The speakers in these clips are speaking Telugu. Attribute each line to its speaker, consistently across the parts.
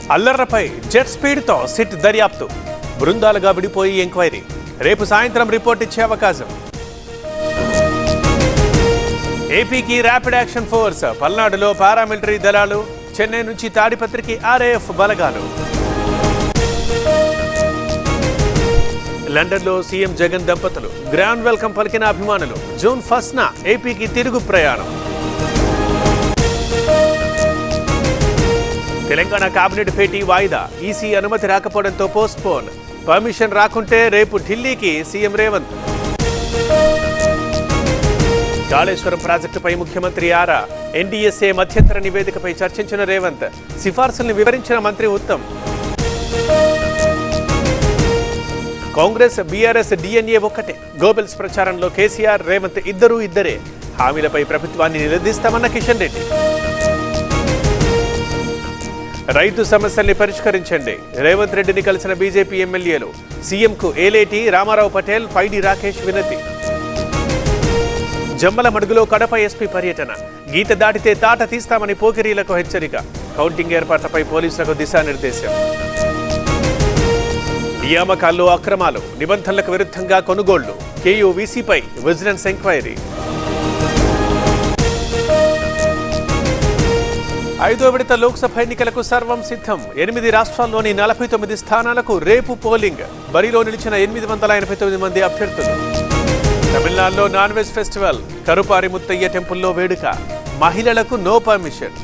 Speaker 1: అల్లర్లపై జెట్ స్పీడ్తో సిట్ దర్యాప్తు బృందాలుగా విడిపోయి ఎంక్వైరీ రేపు సాయంత్రం రిపోర్ట్ ఇచ్చే అవకాశం ఏపీకి ర్యాపిడ్ యాక్షన్ ఫోర్స్ పల్నాడులో పారామిలిటరీ దళాలు చెన్నై నుంచి తాడిపత్రికి ఆర్ఏఎఫ్ బలగాలు లండన్లో సీఎం జగన్ దంపతులు గ్రాండ్ వెల్కమ్ పలికిన అభిమానులు జూన్ ఫస్ట్న ఏపీకి తిరుగు ప్రయాణం తెలంగాణ కేబినెట్ భేటీ వాయిదా ఈసీ అనుమతి రాకపోవడంతో పోస్ట్పోన్ పర్మిషన్ రాకుంటే రేపు ఢిల్లీకి సీఎం రేవంత్ కాళేశ్వరం ప్రాజెక్టుపై ముఖ్యమంత్రి ఆరా ఎన్డీఎస్ఏ మధ్యంతర నివేదికపై చర్చించిన రేవంత్ సిఫార్సుల్ని వివరించిన మంత్రి ఉత్తమ్ కాంగ్రెస్ బీఆర్ఎస్ డిఎన్ఏ ఒక్కటే గోబెల్స్ ప్రచారంలో కేసీఆర్ రేవంత్ ఇద్దరూ ఇద్దరే హామీలపై ప్రభుత్వాన్ని నిలదీస్తామన్న కిషన్ రెడ్డి రైతు సమస్యల్ని పరిష్కరించండి రేవంత్ రెడ్డిని కలిసిన బీజేపీ ఎమ్మెల్యేలు సీఎంకు ఏలేటి రామారావు పటేల్ పైడి రాకేష్ వినతి జమ్మల మడుగులో కడప ఎస్పీ పర్యటన గీత దాటితే తాట తీస్తామని పోకిరీలకు హెచ్చరిక కౌంటింగ్ ఏర్పాట్లపై పోలీసులకు దిశానిర్దేశం నియామకాల్లో అక్రమాలు నిబంధనలకు విరుద్ధంగా కొనుగోళ్లు కేయూవీసీపై విజిలెన్స్ ఎంక్వైరీ ఐదో విడత లోక్సభ ఎన్నికలకు సర్వం సిద్ధం ఎనిమిది రాష్ట్రాల్లోని నలభై తొమ్మిది స్థానాలకు రేపు పోలింగ్ బరిలో నిలిచిన ఎనిమిది వందల ఎనభై తొమ్మిది మంది అభ్యర్థులు తమిళనాడులో non veg festival Karupari Muthaiah టెంపుల్లో వేడుక మహిళలకు నో పర్మిషన్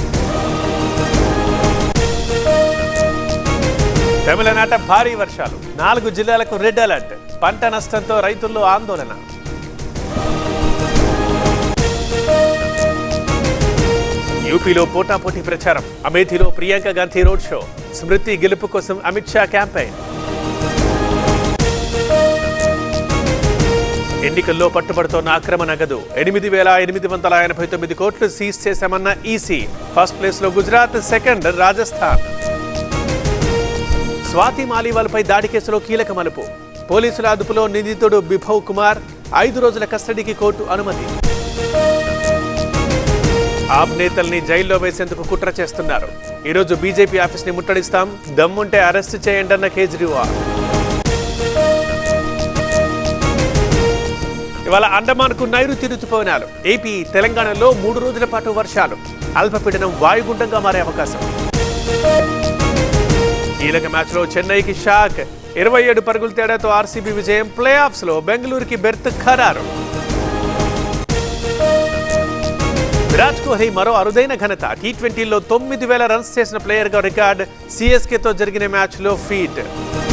Speaker 1: తమిళనాట భారీ వర్షాలు నాలుగు జిల్లాలకు రెడ్ అలర్ట్ పంట నష్టంతో రైతుల్లో ఆందోళన యూపీలో పోటాపోటీ ప్రచారం అమేథీలో ప్రియాంక గాంధీ రోడ్ షో స్మృతి గెలుపు కోసం అమిత్ షా క్యాంపెయిన్ ఎన్నికల్లో పట్టుబడుతోన్న అక్రమ నగదు ఎనిమిది వేల ఎనిమిది వందల ఎనభై తొమ్మిది కోట్లు సీజ్ చేశామన్న ఈసీ ఫస్ట్ ప్లేస్ లో గుజరాత్ సెకండ్ రాజస్థాన్ స్వాతి మాలీవాల్పై దాడి కేసులో కీలక మలుపు పోలీసుల అదుపులో నిందితుడు బిభవ్ కుమార్ ఐదు రోజుల కస్టడీకి కోర్టు అనుమతి ఆప్ నేతల్ని జైల్లో వేసేందుకు కుట్ర చేస్తున్నారు ఈరోజు బీజేపీ ఆఫీస్ ని ముట్టడిస్తాం దమ్ముంటే అరెస్ట్ చేయండి అన్న కేజ్రీవాల్ ఇవాళ అండమాన్కు నైరుతి రుతుపవనాలు ఏపీ తెలంగాణలో మూడు రోజుల పాటు వర్షాలు అల్పపీడనం వాయుగుండంగా మారే అవకాశం కీలక మ్యాచ్లో చెన్నైకి షాక్ ఇరవై ఏడు పరుగుల తేడాతో ఆర్సీబీ విజయం ప్లే ఆఫ్స్ లో బెంగళూరుకి బెర్త్ ఖరారు విరాట్ కోహ్లీ మరో అరుదైన ఘనత టీ ట్వంటీలో తొమ్మిది వేల రన్స్ చేసిన ప్లేయర్గా రికార్డ్ సిఎస్కేతో జరిగిన మ్యాచ్లో ఫీట్